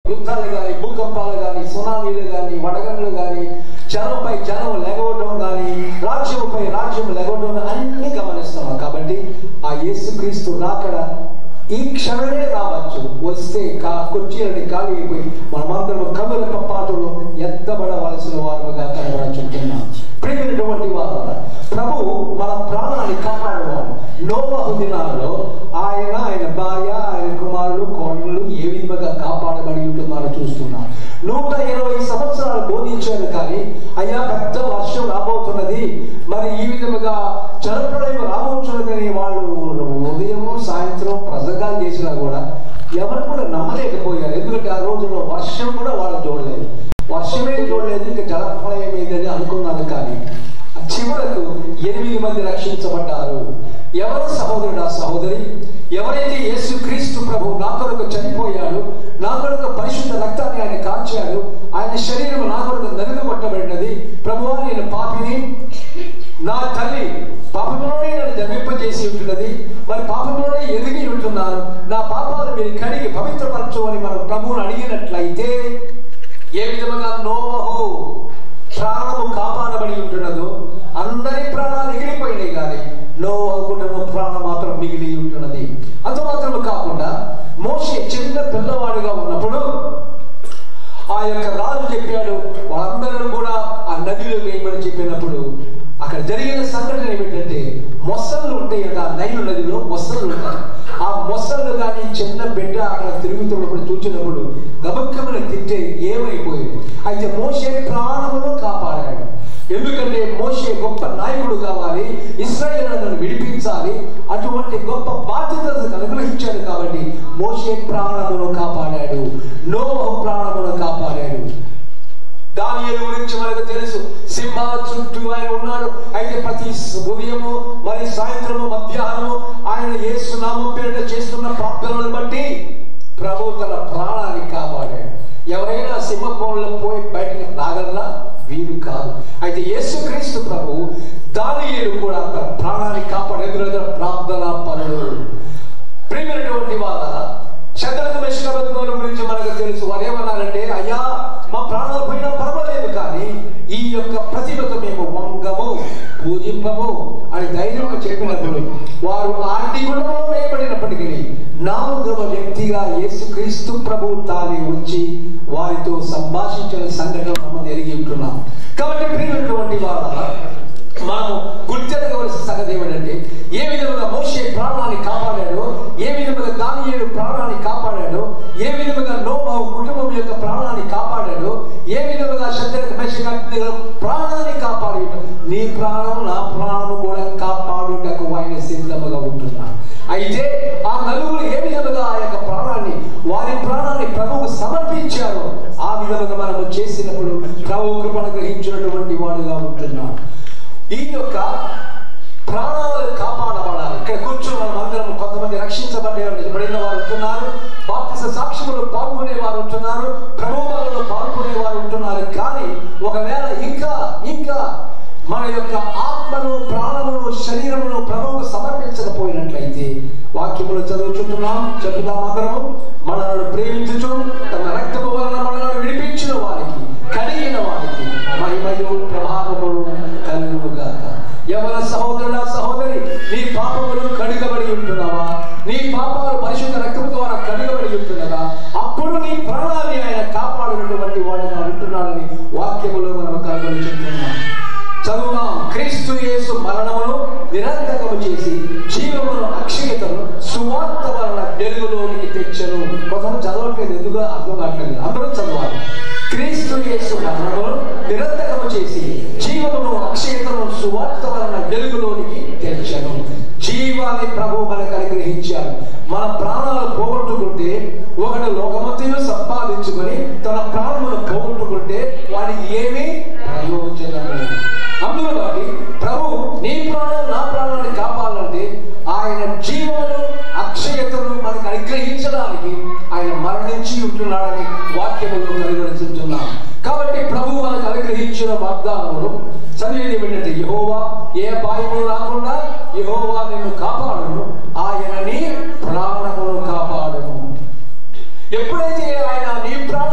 యుద్ధాలు కానీ భూకంపాలు కానీ సునామీలు కానీ వడగండ్లు కానీ జనంపై జనం లెగవటం కానీ రాజ్యముపై రాజ్యం లెగవటం అన్ని గమనిస్తున్నాం కాబట్టి ఆ యేసుక్రీస్తు రాకడ ఈ క్షణమే రావచ్చు వస్తే కా కుర్చీలని ఖాళీ అయిపోయి మనమందరం కనుల పాటలో ఎత్తబడవలసిన వారుగా కనబడుచుంటున్నాం ప్రియమైనటువంటి వారు ప్రభు మన ప్రాణాన్ని కాపాడేవాడు నోవహు దినాల్లో ఆయన ఆయన భార్య ఆయన కుమారులు కోడళ్ళు ఏ విధంగా కాపాడబడి ఉంటున్నారో చూస్తున్నాం నూట ఇరవై సంవత్సరాలు బోధించారు కానీ అయ్యా పెద్ద వర్షం రాబోతున్నది మరి ఈ విధముగా జలప్రలయం రాబోతున్నదని వాళ్ళు ఉదయం సాయంత్రం ప్రసంగాలు చేసినా కూడా ఎవరు కూడా నమ్మలేకపోయారు ఎందుకంటే ఆ రోజుల్లో వర్షం కూడా వాళ్ళు చూడలేదు వర్షమే చూడలేదు ఇంకా జలప్రలయం ఏదని అనుకున్నారు కానీ చివరకు ఎనిమిది మంది రక్షించబడ్డారు ఎవరు సహోదరుడు ఆ సహోదరి ఎవరైతే యేసు క్రీస్తు ప్రభు నా కొరకు చనిపోయాడు నా కొరకు పరిశుద్ధ రక్తాన్ని ఆయన కాల్చాడు ఆయన శరీరం నా కొరకు నలుగుబట్టబడినది ప్రభువా నేను పాపిని నా తల్లి పాపంలోనే నన్ను జన్మింపజేసి ఉంటున్నది మరి పాపంలోనే ఎదిగి ఉంటున్నాను నా పాపాలు మీరు కడిగి పవిత్రపరచమని మనం ప్రభువుని అడిగినట్లయితే ఏ విధముగా నోవహు ప్రాణము కాపాడబడి ఉంటున్నదో అందరి ప్రాణాలు ఎగిరిపోయినాయి కానీ నోవహు కుటుంబం ప్రాణం మాత్రం మిగిలి ఉంటున్నది అంత మాత్రము కాకుండా మోషే చిన్న పిల్లవాడిగా ఉన్నప్పుడు ఆ యొక్క రాజు చెప్పాడు వాళ్ళందరూ కూడా ఆ నదిలో వేయమని చెప్పినప్పుడు అక్కడ జరిగిన సంఘటన ఏమిటంటే మొసళ్ళు ఉంటాయి కదా నైలు నదిలో మొసళ్ళు ఉంటాయి ఆ మొసళ్ళు కానీ చిన్న బిడ్డ అక్కడ తిరుగుతున్నప్పుడు చూసినప్పుడు గబక్కమని తింటే ఏమైపోయింది అయితే మోసే ప్రాణమును కాపాడాడు ఎందుకంటే మోసే గొప్ప నాయకుడు కావాలి ఇస్రాయేళ్లను విడిపించాలి అటువంటి గొప్ప బాధ్యతను అనుగ్రహించాడు కాబట్టి మోసే ప్రాణమును కాపాడాడు నోవహు ప్రాణమును కాపాడాడు దానియేలు గురించి మనకు తెలుసు సింహాల చుట్టూ ఆయన ఉన్నాడు అయితే ప్రతి ఉదయము మరి సాయంత్రము మధ్యాహ్నము ఆయన యేసు నామం పేరిట చేస్తున్న ప్రార్థనలను బట్టి ప్రభు తన ప్రాణాన్ని కాపాడాడు ఎవరైనా సింహకోణంలో పోయి బయటకు రాగలరా వీలు కాదు అయితే యేసు క్రీస్తు ప్రభు దానియేలు కూడా తన ప్రాణాన్ని కాపాడే ప్రార్థన పనులు ప్రియమైనటువంటి వాళ్ళ శత్రుఘ్న మెషికబద్మల గురించి మనకు తెలుసు వారు ఏమన్నారంటే అయ్యా మా ప్రాణాలు పోయినా పర్వాలేదు కానీ ఈ యొక్క ప్రతిభకు మేము వంగము పూజింపము అని ధైర్యంగా చెప్పినప్పుడు వారు ఆర్టి గుణంలో వేయబడినప్పటికీ నాలుగవ వ్యక్తిగా యేసుక్రీస్తు ప్రభు తానే వచ్చి వారితో సంభాషించిన సంఘటన మనం ఎరిగి ఉంటున్నాం కాబట్టి ప్రియమైనటువంటి వాళ్ళ మనము గుర్తెరగవలసిన సంగతి ఏమిటంటే ఏ విధముగా మోసే ప్రాణాన్ని కాపాడాడో ఏ విధముగా దానియేలు ప్రాణాన్ని కాపాడాడో ఏ విధముగా నోబావు కుటుంబం యొక్క ప్రాణాన్ని కాపాడాడో ఏ విధముగా శత్రుక మెషగాటి ప్రాణాన్ని కాపాడి నీ ప్రాణం నా ప్రాణం కూడా కాపాడుటకు ఆయన సిద్ధముగా ఉంటున్నాడు అయితే ఆ నలుగురు ఏ విధముగా ఆ యొక్క ప్రాణాన్ని వారి ప్రాణాన్ని ప్రభువుకు సమర్పించారో ఆ విధముగా మనము చేసినప్పుడు ప్రభు కృపను గ్రహించినటువంటి వాడుగా ఉంటున్నాం ఈ యొక్క ప్రాణాలు కాపాడబడాలి ఇక్కడ కూర్చొని మనం అందరం కొంతమంది రక్షించబడిన వారు ఉంటున్నారు బాప్తిస సాక్ష్యములు పాల్గొనే వారు ఉంటున్నారు ప్రభుత్వాలలో పాల్గొనే వారు ఉంటున్నారు కానీ ఒకవేళ ఇంకా ఇంకా మన యొక్క ఆత్మను ప్రాణమును శరీరమును ప్రభువుకు సమర్పించకపోయినట్లయితే వాక్యములు చదువుచుంటున్నాం చెప్తున్నాం అందరము మనలను ప్రేమించుచు తన రక్తము వలన మనలను విడిపించిన వారికి కడిగిన వారికి మహిమయు ప్రభావములు కలుగుగాక ఎవరి సహోదరుడా సహోదరి నీ పాపములు కడుగబడి ఉంటున్నావా నీ పాపాలు పరిశుద్ధ రక్తము ద్వారా కడుగబడి ఉంటున్నదా అప్పుడు నీ ప్రాణాన్ని ఆయన కాపాడినటువంటి వాడుగా ఉంటున్నాడని వాక్యములో మనం కనుగొనిచుంటున్నాం చదువుదాం క్రీస్తు యేసు మరణమును నిరంతకము చేసి జీవమును అక్షయతను సువార్త వలన వెలుగులోనికి తెచ్చను కొంతమంది చదవట్లేదు ఎందుకు అర్థం కావట్లేదు అందరూ చదవాలి క్రీస్తు యేసు మరణమును నిరంతకము చేసి జీవమును అక్షయతను సువార్త వలన వెలుగులోనికి తెచ్చను జీవాన్ని ప్రభు మనకు అనుగ్రహించారు మన ప్రాణాలు పోగొట్టుకుంటే ఒకడు లోకమంతయు సంపాదించుకొని తన ప్రాణమును పోగొట్టుకుంటే వాడికి ఏమీ ప్రయోజనం లేదు అందులో బట్టి ప్రభు నీ ప్రాణం నా ప్రాణాన్ని కాపాలంటే ఆయన జీవమును అక్షయతను మనకు అనుగ్రహించడానికి ఆయన మరణించి ఉంటున్నాడని వాక్యములో కనుగొనిచుంటున్నాం కాబట్టి ప్రభు మనకు అనుగ్రహించిన వాగ్దానములు చదివేది ఏమిటంటే యహోవా ఏ అపాయములు రాకుండా యహోవా నిన్ను కాపాడును ఆయన నీ ప్రాణమును కాపాడును ఎప్పుడైతే ఆయన నీ ప్రాణం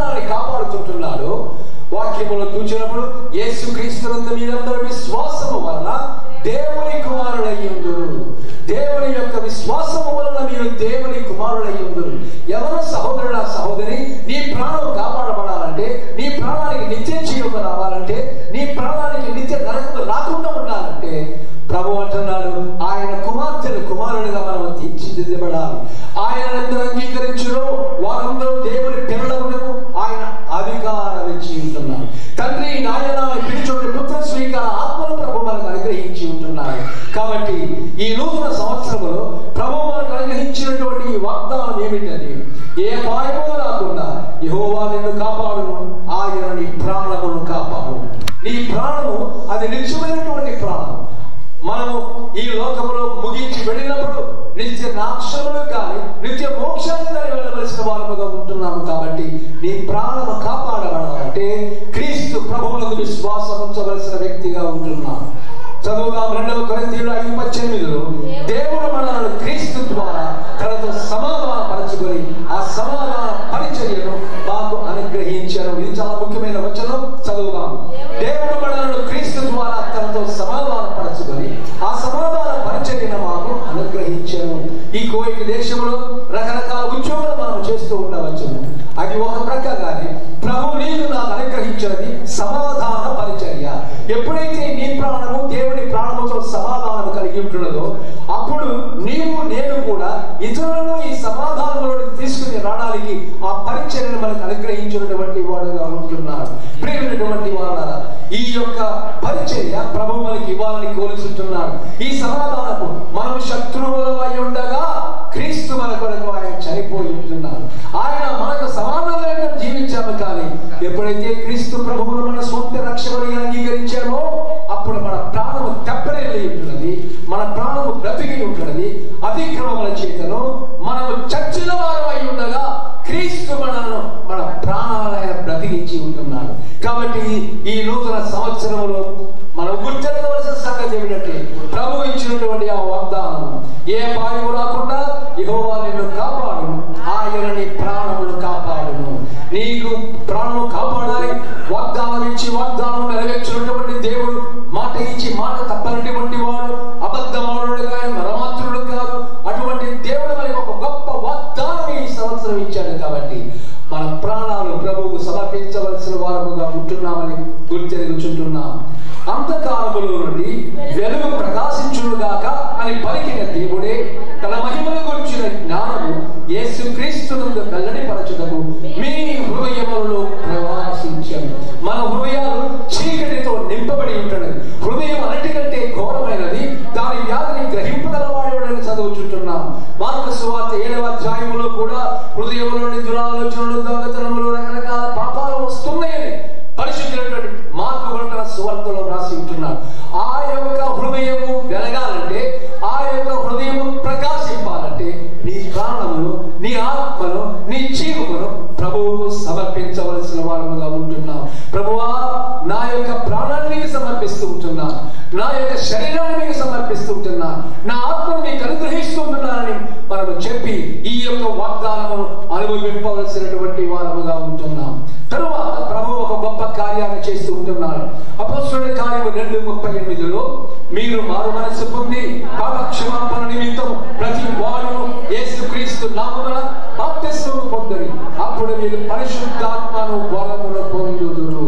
వాక్యములో చూసినప్పుడు యేసు క్రీస్తునందు మీరందరూ విశ్వాసము వలన దేవుని కుమారుడయ్యుందురు దేవుని యొక్క విశ్వాసము వలన మీరు దేవుని కుమారుడయ్యుందురు ఎవరు సహోదరుడు సహోదరి నీ ప్రాణం కాపాడబడాలంటే నీ ప్రాణానికి నిత్య జీవం రావాలంటే నీ ప్రాణానికి నిత్య నరకము రాకుండా ఉండాలంటే ప్రభు అంటున్నాడు ఆయన కుమార్తెలు కుమారులుగా మనం తీర్చిదిద్దబడాలి ఆయన ఎందరూ అంగీకరించును వారందరూ దేవుని పిల్లలకు ఆయన అధికారం ఇచ్చి ఉంటున్నాడు తండ్రి నాయన పిలిచోటి పుత్ర స్వీకార ఆత్మను ప్రభు మనకు అనుగ్రహించి ఉంటున్నాడు కాబట్టి ఈ నూతన సంవత్సరంలో ప్రభు మనకు అనుగ్రహించినటువంటి ఈ వాగ్దానం ఏమిటంటే ఏ పాయము రాకుండా యెహోవా నిన్ను కాపాడును ఆయన నీ ప్రాణమును కాపాడు నీ ప్రాణము అది నిత్యమైనటువంటి ప్రాణం మనము ఈ లోకంలో ముగించి వెళ్ళినప్పుడు నిత్య నాక్షములు కానీ నిత్య మోక్షాన్ని కానీ వెళ్ళవలసిన వారముగా ఉంటున్నాము కాబట్టి నీ ప్రాణము కాపాడబడాలంటే క్రీస్తు ప్రభువులకు విశ్వాసం ఉంచవలసిన వ్యక్తిగా ఉంటున్నాను చదువుగా రెండవ కొరింథీయులు ఐదు పద్దెనిమిదిలో దేవుడు మనల్ని క్రీస్తు ద్వారా తనతో సమాధానపరచుకొని ఆ సమాధాన పరిచర్యను మాకు అనుగ్రహించారు ఇది చాలా ముఖ్యమైన వచనం చదువుగా దేవుడు మనల్ని క్రీస్తు ద్వారా తనతో సమాధానపరచుకొని ఆ సమాధాన పరిచర్యను మాకు అనుగ్రహించారు ఈ కోయిక దేశంలో రకరకాల ఉద్యోగాలు మనం చేస్తూ ఉండవచ్చును అది ఒక ప్రక్కగానే ప్రభు నీకు నాకు అనుగ్రహించినది సమాధాన పరిచర్య ఎప్పుడైతే నీ ప్రాణము దేవుని ప్రాణముతో సమాధానం కలిగి ఉంటున్నదో అప్పుడు నీవు నేను కూడా ఇతరులను ఈ సమాధానంలో తీసుకుని రావడానికి ఆ పరిచర్యను మనకు అనుగ్రహించినటువంటి వాడుగా ఉంటున్నాడు ప్రేమైనటువంటి వాళ్ళ ఈ యొక్క పరిచర్య ప్రభు మనకి ఇవ్వాలని కోరుచుంటున్నాడు ఈ సమాధానము మనం శత్రువులమై ఉండగా క్రీస్తు మన కొరకు ఆయన చనిపోయి ఉంటున్నాడు ఆయన మనకు సమాధానంగా జీవించాము కానీ ఎప్పుడైతే క్రీస్తు ప్రభువును మన సొంత రక్షకుడిగా అంగీకరించామో అప్పుడు మన ప్రాణము తెప్పరేలి ఉంటున్నది మన ప్రాణము బ్రతికి ఉంటున్నది అతిక్రమముల చేతను మనము చచ్చిన వారు అయి ఉండగా క్రీస్తు మనను మన ప్రాణాలయ బ్రతికించి ఉంటున్నాడు కాబట్టి ఈ నూతన సంవత్సరంలో మనం గుర్తించవలసిన సంగతి ఏమిటంటే ప్రభు ఇచ్చినటువంటి ఆ వాగ్దానం ఏ పాయము రాకుండా యెహోవా నిన్ను కాపాడు ఆయన నీ ప్రాణమును కాపాడును నీకు ప్రాణము కాపాడాలి వాగ్దానం ఇచ్చి వాగ్దానం నెరవేర్చినటువంటి దేవుడు మాట ఇచ్చి మాట తప్పనటువంటి వాడు అబద్ధమాడు కాదు మరమాత్రుడు కాదు అటువంటి దేవుడు మనకి ఒక గొప్ప వాగ్దానం ఈ సంవత్సరం ఇచ్చాడు కాబట్టి మన ప్రాణాలు ప్రభువుకు సమర్పించవలసిన వారముగా ఉంటున్నామని గుర్తెరుగుచుంటున్నాం అంతకాలములో నుండి వెలుగు ప్రకాశించునుగాక అని పలికిన దేవుడే తన మహిమను గురించిన జ్ఞానము యేసు క్రీస్తునందు వెల్లడిపరచుటకు మీ హృదయములలో ప్రవాసించను మన హృదయాలు చీకటితో నింపబడి ఉంటున్నది హృదయం అన్నిటికంటే ఘోరమైనది దాని వ్యాధిని గ్రహింపగలవాడని చదువుచుంటున్నాం మార్పు సువార్త ఏడవ అధ్యాయములో కూడా హృదయంలోని దురాలోచనలు దొంగతనములు రకరకాల పాపాలు వస్తున్నాయని పరిశుద్ధులైనటువంటి మార్పు కూడా తన సువార్తలో రాసి ఉంటున్నాడు ఆ యొక్క హృదయము వెలగాలంటే ఆ యొక్క హృదయము ప్రకాశింపాలంటే నీ ప్రాణమును నీ ఆత్మను నీ జీవమును ప్రభువుకు సమర్పించవలసిన వారముగా ఉంటున్నాం ప్రభువా నా యొక్క ప్రాణాన్ని నీకు సమర్పిస్తూ ఉంటున్నాను నా యొక్క శరీరాన్ని మీకు సమర్పిస్తూ ఉంటున్నాను నా ఆత్మను మీకు అనుగ్రహిస్తూ ఉంటున్నానని మనము చెప్పి ఈ యొక్క వాగ్దానమును అనుభవింపవలసినటువంటి వారముగా ఉంటున్నాం తరువాత ప్రభు ఒక గొప్ప కార్యాన్ని చేస్తూ ఉంటున్నాడు అపస్సుల కార్యము రెండు ముప్పై ఎనిమిదిలో మీరు మారు మనసు పొంది పాప క్షమాపణ నిమిత్తం ప్రతి వారు యేసుక్రీస్తు నామమున బాప్తిస్మము పొందని అప్పుడు మీరు పరిశుద్ధాత్మను వరమును పొందుదురు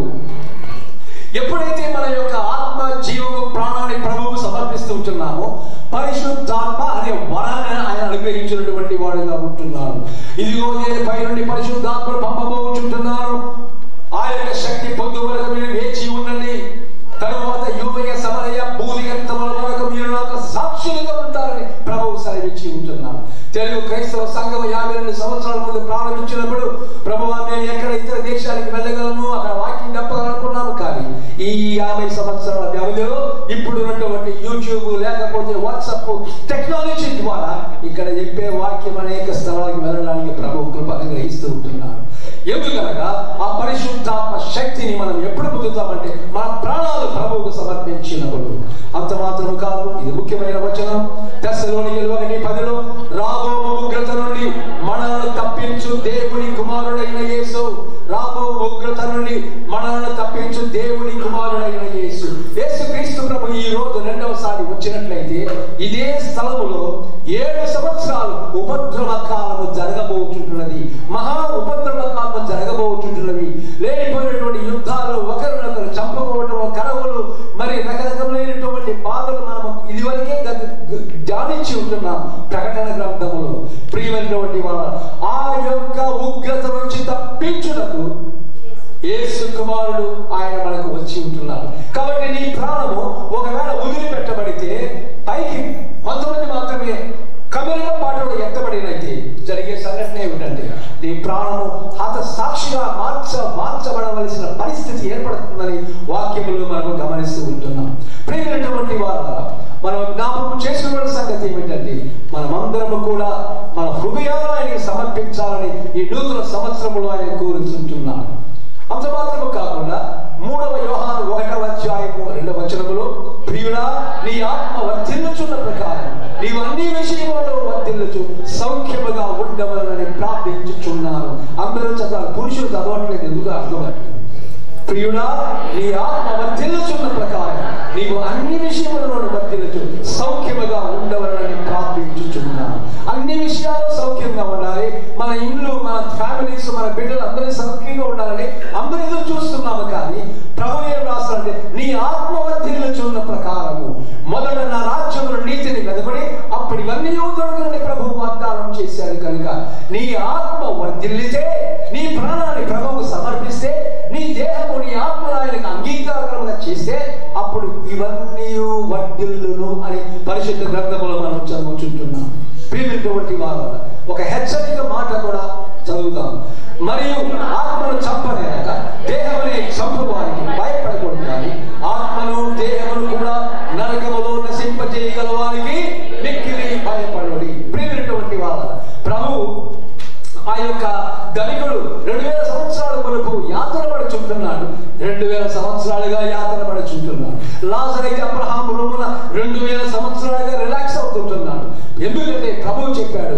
ఎప్పుడైతే మన యొక్క ఆత్మ జీవము ప్రాణాన్ని ప్రభువుకు సమర్పిస్తూ ఉంటున్నామో పరిశుద్ధాత్మ అనే వరాన్ని ఆయన అనుగ్రహించినటువంటి వాడుగా ఉంటున్నాడు ఇదిగో నేను పై నుండి పరిశుద్ధాత్మను పంపబోచుంటున్నాను ఆ యొక్క శక్తి పొందు వరకు మీరు వేచి ఉండండి తరువాత యువయ సమరయ బూదిగంతముల వరకు మీరు నాకు సాక్షులుగా ఉంటారని ప్రభువు సెలవిచ్చి ఉంటున్నాను తెలుగు క్రైస్తవ సంఘం యాభై రెండు సంవత్సరాల ముందు ప్రారంభించినప్పుడు ప్రభు మేము ఎక్కడ ఇతర దేశాలకు వెళ్ళగలము అక్కడ వాకింగ్ చెప్పగలనుకున్నాము కానీ ఈ యాభై సంవత్సరాల వ్యవధిలో ఇప్పుడు ఉన్నటువంటి యూట్యూబ్ లేకపోతే వాట్సాప్ టెక్నాలజీ ద్వారా ఇక్కడ చెప్పే వాక్యం అనేక స్థలాలకు వెళ్ళడానికి ప్రభు కృప అనుగ్రహిస్తూ ఉంటున్నాడు ఎందుకనగా ఆ పరిశుద్ధాత్మ శక్తిని మనం ఎప్పుడు పొందుతామంటే మన ప్రాణాలు ప్రభువుకు సమర్పించినప్పుడు అంత మాత్రం కాదు ఇది ముఖ్యమైన వచనం దశలోని ఒకటి పదిలో రాబో ఉగ్రత నుండి మనలను తప్పించు దేవుని కుమారుడైన యేసు రాబో ఉగ్రత నుండి మనలను తప్పించు దేవుని కుమారుడైన యేసు యేసు క్రీస్తు ప్రభు ఈ రోజు రెండవసారి వచ్చినట్లయితే ఇదే స్థలములో ఏడు సంవత్సరాలు ఉపద్రవ కాలము జరగబోతుంటున్నది మహా ఉపద్రవ కాలము జరగబోతుంటున్నది లేనిపోయినటువంటి యుద్ధాలు ఒకరినొకరు చంపుకోవటం కరవులు మరి రకరకములైనటువంటి బాధలు మనం ఇదివరకే గత- గ- ధ్యానించి ఉంటున్నాం ప్రకటన గ్రంథములో ప్రియమైనటువంటి వాళ్ళ ఆ యొక్క ఉగ్రత నుంచి తప్పించుటకు యేసు కుమారుడు ఆయన మనకు వచ్చి ఉంటున్నారు కాబట్టి నీ ప్రాణము ఒకవేళ వదిలిపెట్టబడితే పైకి కొంతమంది మాత్రమే కమిలిన పాటలు ఎత్తబడినైతే జరిగే సంఘటన ఏమిటంటే నీ ప్రాణము హత సాక్షిగా మార్చ మార్చబడవలసిన పరిస్థితి ఏర్పడుతుందని వాక్యములు మనం గమనిస్తూ ఉంటున్నాం ప్రియమైనటువంటి వారు మనం జ్ఞాపకం చేసుకున్న సంగతి ఏమిటంటే మనమందరము కూడా మన హృదయాలు ఆయనకి సమర్పించాలని ఈ నూతన సంవత్సరంలో ఆయన కోరుతుంటున్నాడు అంత మాత్రము కాకుండా మూడవ యోహాను ఒకటవ అధ్యాయము రెండవ వచనములో ప్రియుడా నీ ఆత్మ వర్ధిల్లుచున్న ప్రకారం నీవు అన్ని విషయములలో వర్ధిల్లుచు సౌఖ్యముగా ఉండవలని ప్రార్థించుచున్నాను అందరూ చదవాలి పురుషులు చదవట్లేదు ఎందుకు అర్థమవుతుంది ప్రియుడా నీ ఆత్మ వర్ధిల్లుచున్న ప్రకారం నీవు అన్ని విషయములలో వర్ధిల్లుచు సౌఖ్యముగా ఉండవలని ప్రార్థించుచున్నాను అన్ని విషయాలు సౌఖ్యంగా ఉండాలి మన ఇల్లు మన ఫ్యామిలీస్ మన బిడ్డలు అందరూ సౌఖ్యంగా ఉండాలని అందరూ ఎదురు చూస్తున్నాము కానీ ప్రభు ఏం రాస్తారంటే నీ ఆత్మ వర్ధిల్లుచున్న ప్రకారము మొదట నా రాజ్యమును నీతిని వెదబడి అప్పుడు ఇవన్నీ దొరకని ప్రభు వాగ్దానం చేశారు కనుక నీ ఆత్మ వర్ధిల్లితే నీ ప్రాణాన్ని ప్రభువుకు సమర్పిస్తే నీ దేహము నీ ఆత్మను ఆయనకు అంగీకారంగా చేస్తే అప్పుడు ఇవన్నీ వర్ధిల్లును అని పరిశుద్ధ గ్రంథములో మనం చదువుచుంటున్నాం ప్రియమైనటువంటి వారు ఒక హెచ్చరిక మాట కూడా చదువుతాం మరియు ఆత్మను చంపలేక దేహముని చంపువారికి భయపడకూడదు కానీ ఆత్మను దేహమును కూడా నరకములో నశింపజేయగల వారికి మిక్కిలి భయపడడి ప్రియమైనటువంటి వాళ్ళ ప్రభు ఆ యొక్క ధనికుడు రెండు వేల సంవత్సరాల వరకు యాత్ర పడుచుంటున్నాడు రెండు వేల సంవత్సరాలుగా యాత్ర పడుచుంటున్నాడు లాజర్ అయితే అబ్రహాం రూమున రెండు వేల సంవత్సరాలుగా రిలాక్స్ అవుతుంటున్నాడు ఎందుకంటే ప్రభువు చెప్పాడు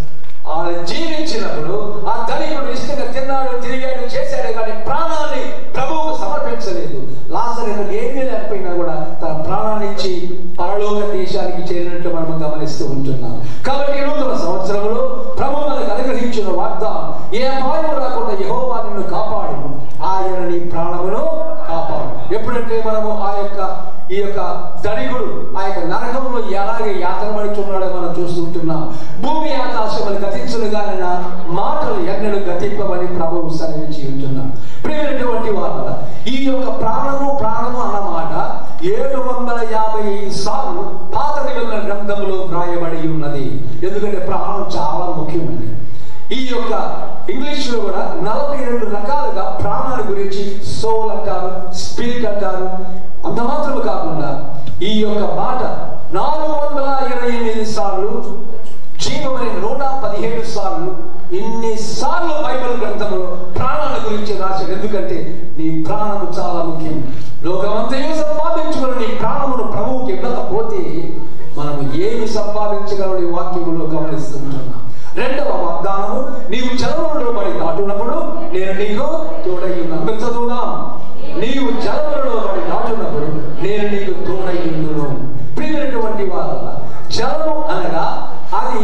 ఆయన జీవించినప్పుడు ఆ ధనికుడు ఇష్టంగా తిన్నాడు తిరిగాడు చేశాడు కానీ ప్రాణాన్ని ప్రభువుకు సమర్పించలేదు లాజర్ ఇక్కడ ఏమీ లేకపోయినా కూడా తన ప్రాణాన్ని ఇచ్చి పరలోక దేశానికి చేరినట్టు మనం గమనిస్తూ ఉంటున్నాం కాబట్టి ఈ నూతన సంవత్సరంలో ప్రభు మనకు అనుగ్రహించిన వాగ్దానం ఏ అపాయం రాకుండా యెహోవా నిన్ను కాపాడు ఆయన నీ ప్రాణమును కాపాడు ఎప్పుడంటే మనము ఆ యొక్క ఈ యొక్క ధనికుడు ఆ యొక్క నరకంలో ఎలాగే యాత్ర పడుతున్నాడో మనం చూస్తుంటున్నాం భూమి ఆకాశములు గతించును కానీ నా మాటలు ఎన్నడూ గతింపమని ప్రభువు సెలవించి ఉంటున్నాం ప్రియమైనటువంటి వారు ఈ యొక్క ప్రాణము ప్రాణము అన్నమాట ఏడు వందల యాభై ఐదు సార్లు పాత నిబంధన గ్రంథంలో వ్రాయబడి ఉన్నది ఎందుకంటే ప్రాణం చాలా ముఖ్యమైనది ఈ యొక్క ఇంగ్లీష్ లో కూడా నలభై రెండు రకాలుగా ప్రాణాల గురించి సోల్ అంటారు స్పిరిట్ అంటారు అంత మాత్రమే కాకుండా ఈ యొక్క మాట నాలుగు వందల ఇరవై ఎనిమిది సార్లు జీవమని నూట పదిహేడు సార్లు ఇన్ని సార్లు బైబిల్ గ్రంథంలో ప్రాణాల గురించి రాశాడు ఎందుకంటే నీ ప్రాణము చాలా ముఖ్యం లోకమంతయు సంపాదించుకుని నీ ప్రాణమును ప్రభువుకి ఇవ్వకపోతే మనము ఏమి సంపాదించగలడు ఈ వాక్యములో గమనిస్తుంటున్నాం రెండవ వాగ్దానము నీవు జలములలో పడి దాటున్నప్పుడు నేను నీకు తోడై ఉన్నాను మీరు చదువుదాం నీవు జలములలో పడి దాటున్నప్పుడు నేను నీకు తోడై ఉండును ప్రియమైనటువంటి వారు జలము అనగా అది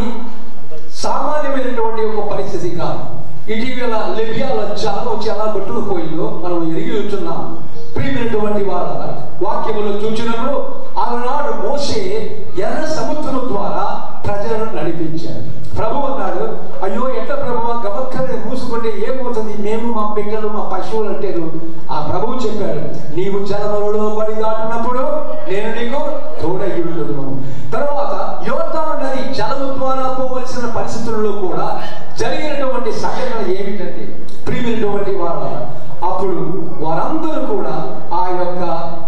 సామాన్యమైనటువంటి ఒక పరిస్థితి కాదు ఇటీవల లిబియాలో జలం వచ్చి ఎలా కొట్టుకుపోయిందో మనం ఎరిగి ఉంటున్నాం ప్రియమైనటువంటి వాళ్ళ వాక్యములో చూచినప్పుడు ఆనాడు మోసే ఎర్ర సముద్రం ద్వారా ప్రజలను నడిపించాడు ప్రభు అన్నాడు అయ్యో ఎట్ట ప్రభు గమక్కనే మూసుకుంటే ఏమవుతుంది మేము మా బిడ్డలు మా పశువులు అంటేను ఆ ప్రభువు చెప్పాడు నీవు జలములలో పడి దాటినప్పుడు నేను నీకు తోడయ్యుండును తర్వాత యోర్దాను నది జలము ద్వారా పోవలసిన పరిస్థితుల్లో కూడా జరిగినటువంటి సంఘటన ఏమిటంటే ప్రియమైనటువంటి వారు అప్పుడు వారందరూ కూడా ఆ యొక్క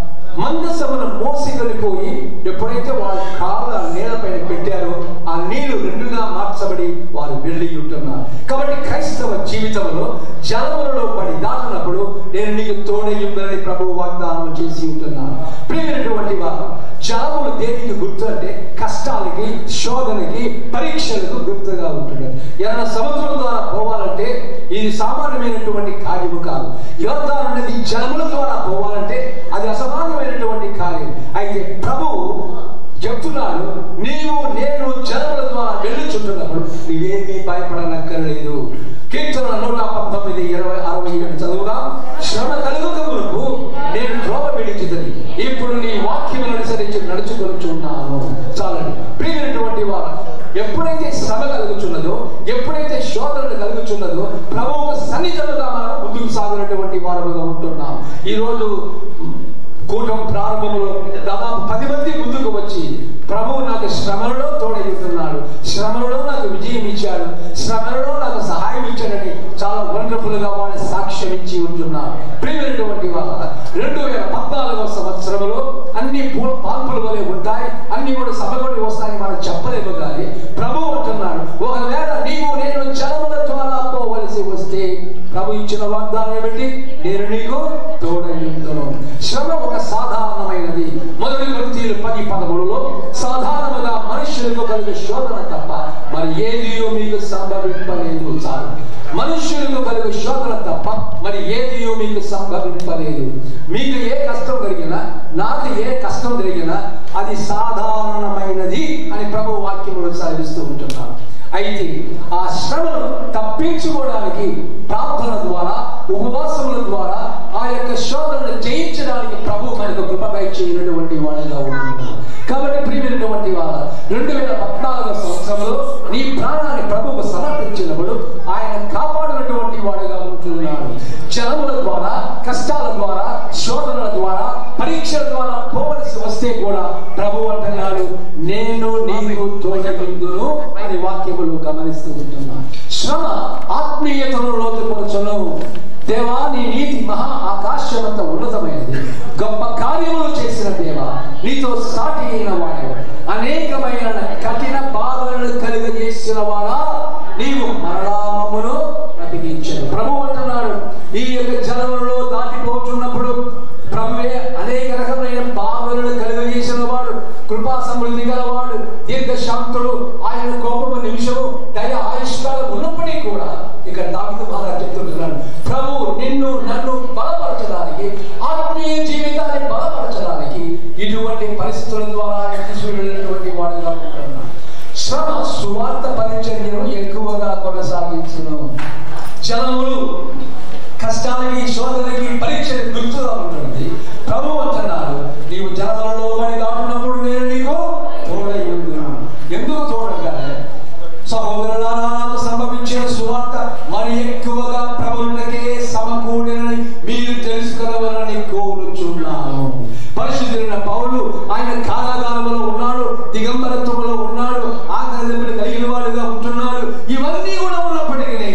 మందసమును మోసిగలిపోయి ఎప్పుడైతే వారి కాళ్ళ నేలపైన పెట్టారో ఆ నీళ్లు రెండుగా మార్చబడి వారు వెళ్ళి ఉంటున్నారు కాబట్టి క్రైస్తవ జీవితంలో జలములలో పడి దాటినప్పుడు నేను నీకు తోడయ్యుందని ప్రభు వాగ్దానం చేసి ఉంటున్నాను ప్రియమైనటువంటి వారు జలములు దేనికి గుర్తు అంటే కష్ట కష్టాలకి శోధనకి పరీక్షలకు గుర్తుగా ఉంటున్నాడు ఏదైనా సముద్రం ద్వారా పోవాలంటే ఇది సామాన్యమైనటువంటి కార్యము కాదు యోర్దాన్ అనేది జనముల ద్వారా పోవాలంటే అది అసామాన్యమైనటువంటి కార్యం అయితే ప్రభువు చెప్తున్నాడు నీవు నేను జనముల ద్వారా వెళ్ళుచుంటున్నప్పుడు నీవేమీ భయపడనక్కర్లేదు కీర్తన నూట పంతొమ్మిది ఇరవై అరవై ఏడు చదువుగా శ్రమ కలుగుక మునుపు నేను త్రోవ విడిచిదని ఇప్పుడు నీ వాక్యములను అనుసరించి నడుచుకొనుచున్నాను చాలండి ప్రియమైనటువంటి వారు ఎప్పుడైతే శ్రమ కలుగుచున్నదో ఎప్పుడైతే శోధనలు కలుగుచున్నదో ప్రభువు సన్నిధులుగా మనం ముందుకు సాగినటువంటి వారుగా ఉంటున్నాం ఈరోజు కూటం ప్రారంభంలో దాదాపు పది మంది ముందుకు వచ్చి ప్రభువు నాకు శ్రమలలో తోడైతున్నాడు శ్రమలలో నాకు విజయం ఇచ్చాడు శ్రమలలో నాకు సహాయం ఇచ్చాడని చాలా వండర్ఫుల్ గా వాడిని సాక్ష్యం ఇచ్చి ఉంటున్నారు ప్రియమైనటువంటి వాళ్ళ రెండు వేల పద్నాలుగవ సంవత్సరంలో అన్ని పూ- పాల్పుల వలె ఉంటాయి అన్ని కూడా సమకూడి వస్తాయని మనం చెప్పలేము కానీ ప్రభు అంటున్నాడు ఒకవేళ నీవు నేను జనముల ద్వారా పోవలసి వస్తే ప్రభు ఇచ్చిన వాగ్దానం ఏమిటి నేను నీకు తోడయుందును శ్రమ ఒక సాధారణమైనది మొదటి కొరింథీయులు పది పదమూడులో సాధారణముగా మనుషులకు కలిగే శోధన తప్ప మరి ఏది మీకు సంభవింపలేదు చాలు మనుషులకు కలిగే శోధన తప్ప మరి ఏది మీకు సంభవింపలేదు మీకు ఏ కష్టం కలిగినా నాకు ఏ కష్టం కలిగినా అది సాధారణమైనది అని ప్రభు వాక్యములు సాగిస్తూ ఉంటున్నాను అయితే ఆ శ్రమను తప్పించుకోవడానికి ప్రార్థన ద్వారా ఉపవాసముల ద్వారా ఆ యొక్క శోధనను జయించడానికి ప్రభు మనకు కృపపై చేయనటువంటి వాడిగా ఉంటున్నాడు కాబట్టి ప్రియమైనటువంటి వార రెండు వేల పద్నాలుగో సంవత్సరంలో నీ ప్రాణాన్ని ప్రభువు సమర్పించినప్పుడు ఆయన కాపాడినటువంటి వాడిగా ఉంటున్నాడు జనముల ద్వారా కష్టాల ద్వారా శోధనల ద్వారా పరీక్షల ద్వారా పోవలసి వస్తే కూడా ప్రభు అంటున్నాడు నేను నీకు తోడగుందును అని వాక్యములు గమనిస్తూ ఉంటున్నాను శ్రమ ఆత్మీయతను లోతుపరచను దేవా నీ నీతి మహా ఆకాశమంత ఉన్నతమైనది గొప్ప కార్యములు చేసిన దేవా నీతో సాటి అయిన వాడు అనేకమైన కఠిన బాధలను కలుగజేసిన వాడా నీవు మరణామమును బ్రతికించాడు ప్రభు అంటున్నాడు ఈ యొక్క జనములలో దాటిపోతున్నప్పుడు ప్రభువే అనేక రకమైన బాధలను కలుగజేసిన వాడు కృపా సమృద్ధి గలవాడు దీర్ఘశాంతుడు ఆయన కోపము నిమిషము దయ ఆయుష్కాలం ఉన్నప్పటికీ కూడా ఇక్కడ దావిద మహారాజ్ చెప్తుంటున్నాడు ప్రభు నిన్ను నన్ను బలపరచడానికి ఆత్మీయ జీవితాన్ని బలపరచడానికి ఇటువంటి పరిస్థితుల ద్వారా ఆయన తీసుకువెళ్ళినటువంటి వాడుగా ఉంటున్నాడు శ్రమ సువార్త పరిచర్యను ఎక్కువగా కొనసాగించును జనములు కష్టాలకి శోధనకి పరీక్షలకు గుర్తుగా ఉంటుంది ప్రభు అంటున్నారు నీవు జనములలో పడి దాటున్నప్పుడు నేను నీకు తోడై ఉన్నాను ఎందుకు తోడగానే సహోదరులారా నాకు సంభవించిన సువార్త మరి ఎక్కువగా ప్రభువులకే సమకూడినని మీరు తెలుసుకునవలని కోరుచున్నాను పరిశుద్ధులైన పౌలు ఆయన కారాగారంలో ఉన్నాడు దిగంబరత్వంలో ఉన్నాడు ఆగ్రహములు కలిగిన వాడుగా ఉంటున్నాడు ఇవన్నీ కూడా ఉన్నప్పటికీ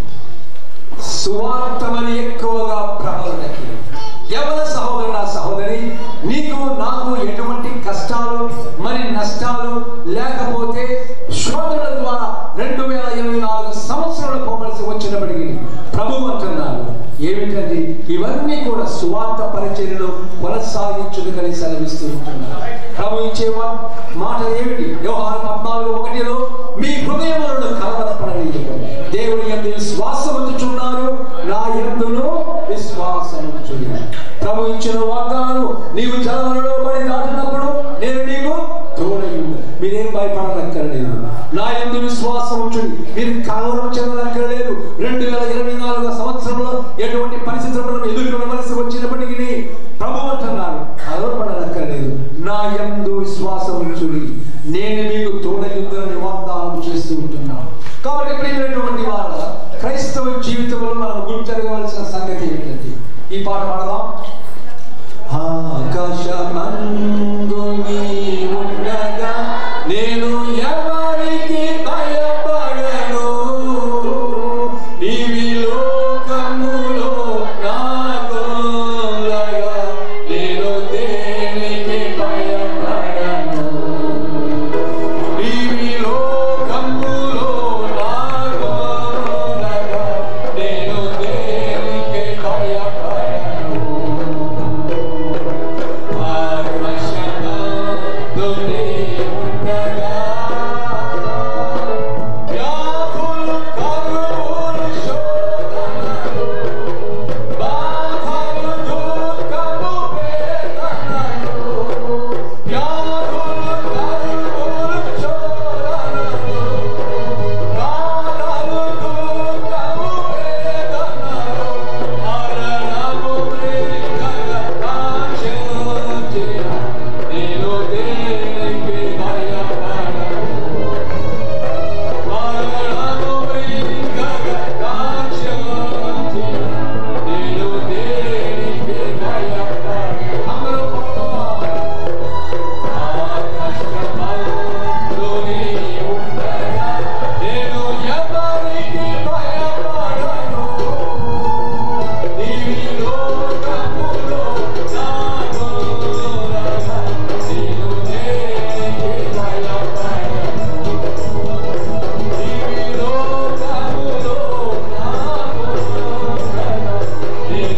సువార్తమని ఎక్కువగా ప్రబలనకి ఎవరి సహోదరుడు సహోదరి నీకు నాకు ఎటువంటి కష్టాలు మరి నష్టాలు లేకపోతే శోధనల ద్వారా రెండు వేల ఇరవై నాలుగు సంవత్సరాలు పోవలసి వచ్చినప్పటికీ ప్రభు అంటున్నారు ఏమిటంటే ఇవన్నీ కూడా సువార్త పరిచర్యలో కొనసాగించుదని సెలవిస్తూ ఉంటున్నారు ప్రభు ఇచ్చేవా మాట ఏమిటి వ్యవహారం పద్నాలుగు ఒకటిలో మీ హృదయములను కలవరపడనీయకండి దేవుని ఎందు విశ్వాసం ఉంచుచున్నారు నా ఎందును విశ్వాసం ఉంచుచున్నారు ప్రభు ఇచ్చిన వాగ్దానం నీవు జలములలో పడి దాటినప్పుడు నేను నీకు తోడయ్యుండు మీరేం భయపడనక్కర్లేదు నా ఎందు విశ్వాసం ఉంచుడి మీరు కలవరం చెందనక్కర్లేదు రెండు వేల ఇరవై నాలుగో సంవత్సరంలో ఎటువంటి పరిస్థితులను ఎదుర్కొనవలసి వచ్చినప్పటికీ ప్రభు అంటున్నారు కలవరపడనక్కర్లేదు నా ఎందు విశ్వాసం ఉంచుడి నేను మీకు తోడయుద్దని వాగ్దానం చేస్తూ ఉంటున్నాను కాబట్టి ప్రియమైనటువంటి వాళ్ళ క్రైస్తవ జీవితంలో మనం గుర్తెరగవలసిన సంగతి ఏమిటంటే ఈ పాట పాడదాం ఆకాశమందు నీవుండగా నేను ఎవరికి భయపడను నీవి లోకములో నాకులగా నేను దేనికి భయపడను నీవి లోకములో నాకులగా నేను దేనికి భయపడను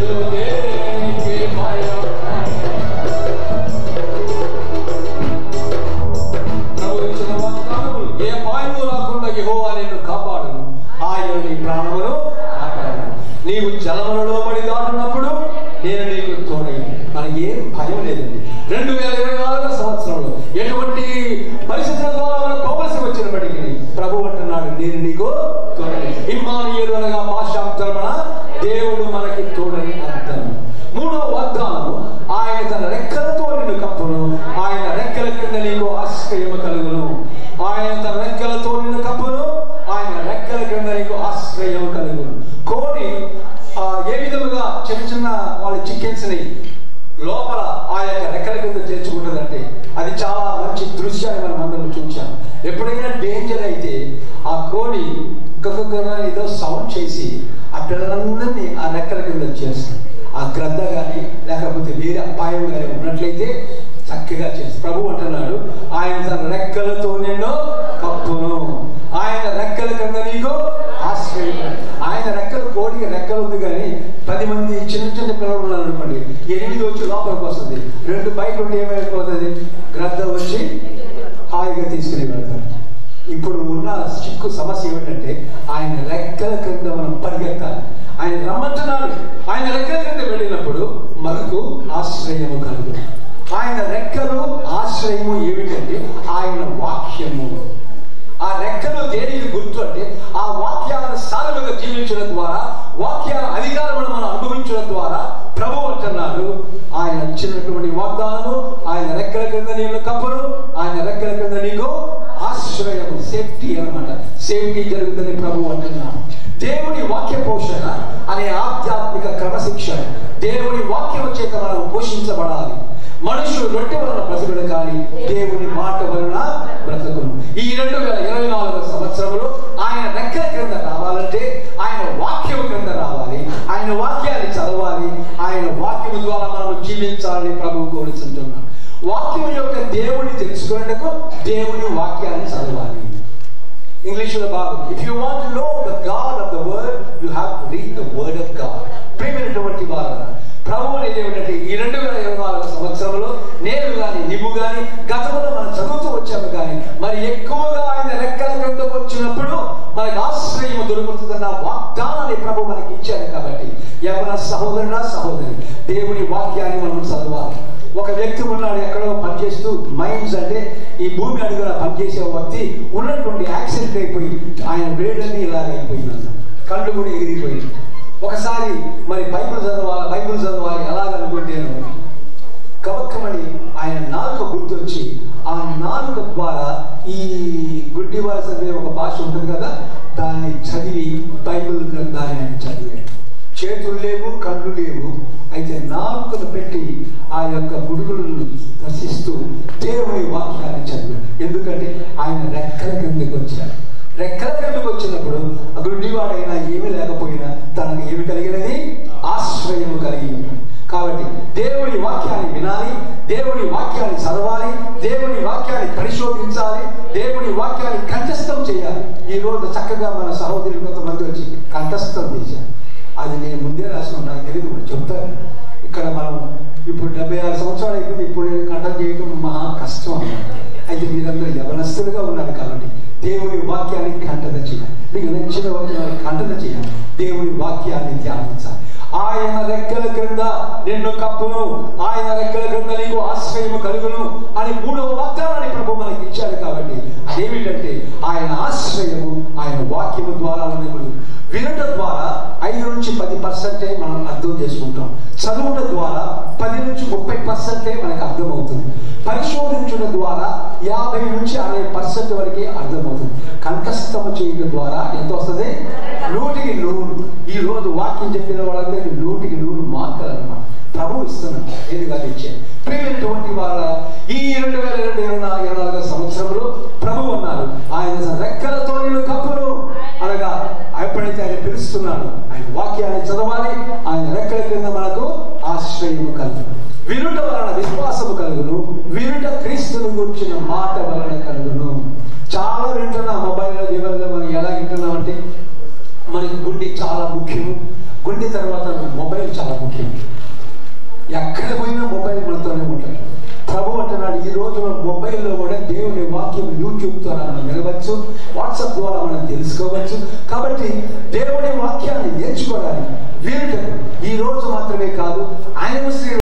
దేనికి భయం ప్రభు ఇచ్చిన వాగ్దానములు ఏ అపాయము రాకుండా యెహోవా నిన్ను కాపాడును ఆయన నీ ప్రాణమును కాపాడును నీవు జలములలో పడి దాటున్నప్పుడు నేను నీకు తోడై మనకి ఏం భయం లేదండి రెండు వేల ఇరవై నాలుగో సంవత్సరంలో ఎటువంటి పరిస్థితుల ద్వారా మనం పోవలసి వచ్చినప్పటికీ ప్రభు అంటున్నాడు నేను నీకు తోడని ఇమ్మానుయేలు అనగా భాషాంతరమణ దేవుడు మనకి తోడని అర్థం మూడో వాగ్దానము ఆయన తన రెక్కలతో నిన్ను కప్పును ఆయన రెక్కల కింద నీకు ఆశ్రయము కలుగును ఆయన తన రెక్కలతో నిన్ను కప్పును ఆయన రెక్కల కింద నీకు ఆశ్రయం కలుగును కోడి ఆ, ఏ విధముగా చిన్న చిన్న వాళ్ళ చికెన్స్ ని లోపల ఆ యొక్క రెక్కల కింద చేర్చుకుంటుందంటే అది చాలా మంచి దృశ్యాన్ని మనం అందరం చూసాం ఎప్పుడైనా డేంజర్ అయితే ఆ కోడి గగగగ ఏదో సౌండ్ చేసి ఆ పిల్లలందరినీ ఆ రెక్కల కింద చేస్తుంది ఆ గ్రద్ద కానీ లేకపోతే వేరే అపాయం కానీ ఉన్నట్లయితే చక్కగా చేస్తుంది ప్రభు అంటున్నాడు ఆయన తన రెక్కలతో నిన్ను కప్పును ఆయన రెక్కల కింద నీకు ఆశ్రయం ఆయన రెక్కలు కోడికి రెక్కలు ఉంది కానీ పది మంది చిన్న చిన్న పిల్లలు ఉన్నారు అనుకోండి ఎనిమిది వచ్చి లోపలికి వస్తుంది రెండు బయట ఉండి ఏమైపోతుంది గ్రద్ద వచ్చి హాయిగా తీసుకుని వెళ్తారు ఇప్పుడు ఉన్న చిక్కు సమస్య ఏమిటంటే ఆయన రెక్కల క్రింద మనం పరిగెత్తాలి ఆయన రమ్మంటున్నాడు ఆయన రెక్కల క్రింద వెళ్ళినప్పుడు మనకు ఆశ్రయము కలుగు ఆయన రెక్కలు ఆశ్రయము ఏమిటంటే ఆయన వాక్యము ఆ రెక్కలు దేనికి గుర్తు అంటే ఆ వాక్యాలను సారముగా జీవించడం ద్వారా వాక్యాల అధికారమును మనం అనుభవించడం ద్వారా ప్రభు అంటున్నాడు ఆయన ఇచ్చినటువంటి వాగ్దానము ఆయన రెక్కల కింద నేను కప్పును ఆయన రెక్కల కింద నీకు ఆశ్రయము సేఫ్టీ అన్నమాట సేఫ్టీ జరుగుతుంది ప్రభు అంటున్నాడు దేవుని వాక్య పోషణ అనే ఆధ్యాత్మిక క్రమశిక్షణ దేవుని వాక్యం చేత మనం పోషించబడాలి మనుషులు రొట్టె వలన బ్రతుకుడు కానీ దేవుని మాట వలన బ్రతుకును ఈ రెండు వేల ఇరవై నాలుగో సంవత్సరంలో ఆయన రెక్కల క్రింద రావాలంటే ఆయన వాక్యం క్రింద రావాలి ఆయన వాక్యాన్ని చదవాలి ఆయన వాక్యం ద్వారా మనం జీవించాలని ప్రభు కోరుతుంటున్నాం వాక్యం యొక్క దేవుని తెలుసుకునేందుకు దేవుని వాక్యాన్ని చదవాలి ఇంగ్లీష్లో బాగు if you want know the god of the word you have to read the word of god ప్రేమైనటువంటి వారు ప్రభు అనేది ఏమిటంటే ఈ రెండు వేల ఇరవై నాలుగు సంవత్సరంలో నేను కానీ నువ్వు కానీ గతంలో మనం చదువుతూ వచ్చాము కానీ మరి ఎక్కువగా ఆయన రెక్కల కిందకు వచ్చినప్పుడు మనకు ఆశ్రయం దొరుకుతుందన్న వాగ్దానాన్ని ప్రభు మనకి ఇచ్చాడు కాబట్టి ఎవరి సహోదరుడా సహోదరి దేవుని వాక్యాన్ని మనం చదవాలి ఒక వ్యక్తి ఉన్నాడు ఎక్కడో పనిచేస్తూ మైండ్స్ అంటే ఈ భూమి అడుగున పనిచేసే వ్యక్తి ఉన్నటువంటి యాక్సిడెంట్ అయిపోయి ఆయన వేడన్నీ ఇలాగ అయిపోయిందంట కళ్ళు కూడా ఎగిరిపోయింది ఒకసారి మరి బైబిల్ చదవాలి బైబిల్ చదవాలి ఎలాగనుకుంటేను కవక్కమని ఆయన నాలుక గుర్తొచ్చి ఆ నాలుక ద్వారా ఈ గుడ్డి వారి చదివే ఒక భాష ఉంటుంది కదా దాన్ని చదివి బైబిల్ గ్రంథాన్ని ఆయన చదివాడు చేతులు లేవు కళ్ళు లేవు అయితే నాలుకను పెట్టి ఆ యొక్క గుడుగులను దర్శిస్తూ దేవుని వాక్యాన్ని చదివాడు ఎందుకంటే ఆయన రెక్కల కిందకి వచ్చాడు రెక్కల కిందకు వచ్చినప్పుడు ఆ గుడ్డివాడైనా ఏమీ లేకపోయినా తనకు ఏమి కలిగినది ఆశ్రయం కలిగి ఉన్నాడు కాబట్టి దేవుని వాక్యాన్ని వినాలి దేవుని వాక్యాన్ని చదవాలి దేవుని వాక్యాన్ని పరిశోధించాలి దేవుని వాక్యాన్ని కంఠస్థం చేయాలి ఈ రోజు చక్కగా మన సహోదరులు కొంతమంది వచ్చి కంఠస్థం చేశారు అది నేను ముందే రాసుకున్నాను నాకు తెలియదు ఇప్పుడు చెప్తాను ఇక్కడ మనం ఇప్పుడు డెబ్బై ఆరు సంవత్సరాలు అయిపోయింది ఇప్పుడు కంఠం చేయడం మహా కష్టం అన్నమాట అయితే మీరందరూ యవనస్తులుగా ఉన్నారు కాబట్టి దేవుని వాక్యాన్ని కంఠన చేయాలి మీకు నచ్చిన వాక్యాన్ని కంఠన చేయాలి దేవుని వాక్యాన్ని ధ్యానించాలి ఆయన రెక్కల క్రింద నిన్ను కప్పును ఆయన రెక్కల క్రింద నీకు ఆశ్రయము కలుగును అని మూడవ వాగ్దానాన్ని ప్రభు మనకి ఇచ్చాడు కాబట్టి అదేమిటంటే ఆయన ఆశ్రయము ఆయన వాక్యము ద్వారా మనకు వినటం ద్వారా ఐదు నుంచి పది పర్సెంటే మనం అర్థం చేసుకుంటాం చదువుట ద్వారా పది నుంచి ముప్పై పర్సెంటే మనకు అర్థమవుతుంది పరిశోధించడం ద్వారా యాభై నుంచి అరవై పర్సెంట్ వరకే అర్థమవుతుంది కంఠస్థము చేయడం ద్వారా ఎంత వస్తుంది నూటికి నూరు ఈ రోజు వాక్యం చెప్పిన వాళ్ళందరికీ నూటికి నూరు మార్కులు అనమాట ప్రభు ఇస్తున్నాడు ఏది కాదు ఇచ్చే ప్రియమైనటువంటి వాళ్ళ ఈ రెండు వేల రెండు ఇరవై నాలుగు ఇరవై నాలుగో సంవత్సరంలో ప్రభు అన్నారు ఆయన రెక్కలతో నేను కప్పును అనగా ఎప్పుడైతే ఆయన పిలుస్తున్నాడు ఆయన వాక్యాన్ని చదవాలి ఆయన రెక్కల కింద మనకు ఆశ్రయము కలుగు వినుట వలన విశ్వాసము కలుగును వినుట క్రీస్తుని గురించిన మాట వలన కలుగును చాలా వింటున్నా మొబైల్లో జీవనంలో మనం ఎలా వింటున్నామంటే మనకి గుండె చాలా ముఖ్యము గుండె తర్వాత మొబైల్ చాలా ముఖ్యం వాక్యం యూట్యూబ్ ద్వారా మనం వినవచ్చు వాట్సాప్ ద్వారా మనం తెలుసుకోవచ్చు కాబట్టి దేవుడి వాక్యాన్ని నేర్చుకోవడానికి వీరుటకు ఈ రోజు మాత్రమే కాదు ఆయన శ్రీ